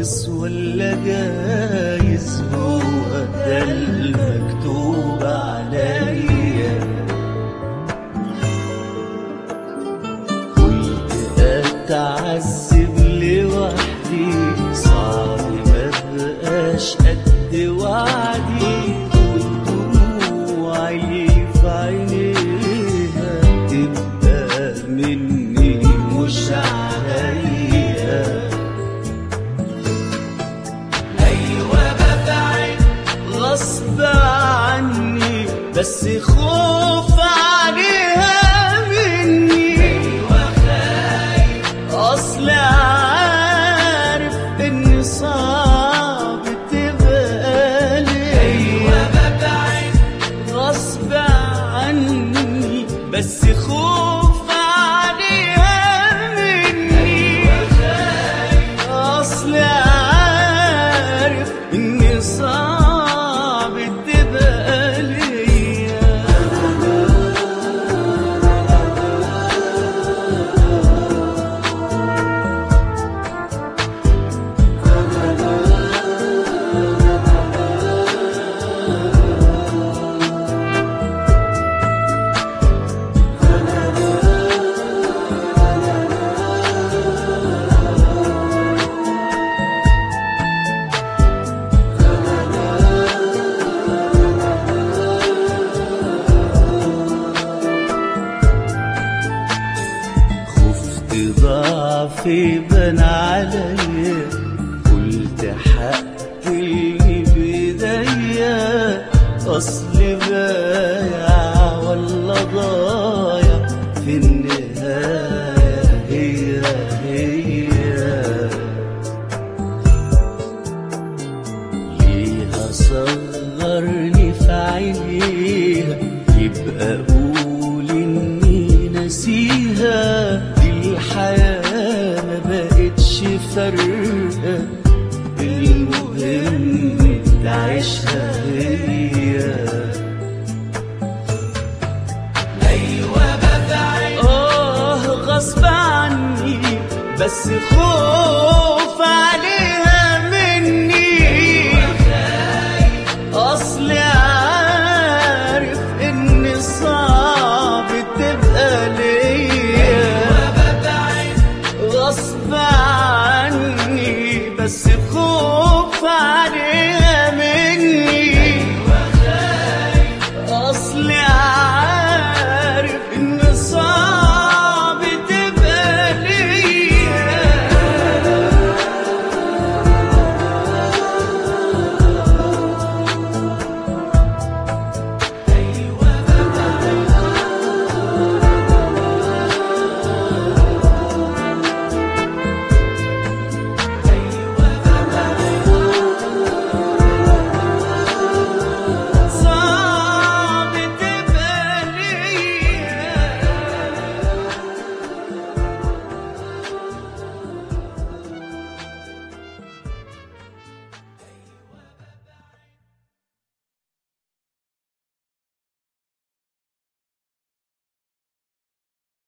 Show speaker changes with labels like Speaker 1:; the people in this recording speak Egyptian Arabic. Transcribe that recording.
Speaker 1: ناقص ولا جايز هو ده المكتوب عليا قلت اتعذب لوحدي صعب ما بقاش قد وعدي ودموعي في عينيها تبقى مني مش عليا ايوه ببعد غصب عني بس خوف عليها مني ايوه خايف اصل عارف ان صعب تبقى لي ايوه ببعد غصب عني بس خوف عليها مني ايوه خايف اصل عارف اني صعب تبقى ليا خفت ضعفي بان عليا قلت حقي بايديا اصل بايع ولا ضايع في النهايه هي هي ليها صغرني في عينيها يبقى قول اني نسيها دي الحياة ما بقتش فارقة المهم تعيشها هي ايوه ببعد اه غصب عني بس خوف عليها مني اصل عارف ان صعب تبقى ليا غصب عني بس خوف عليها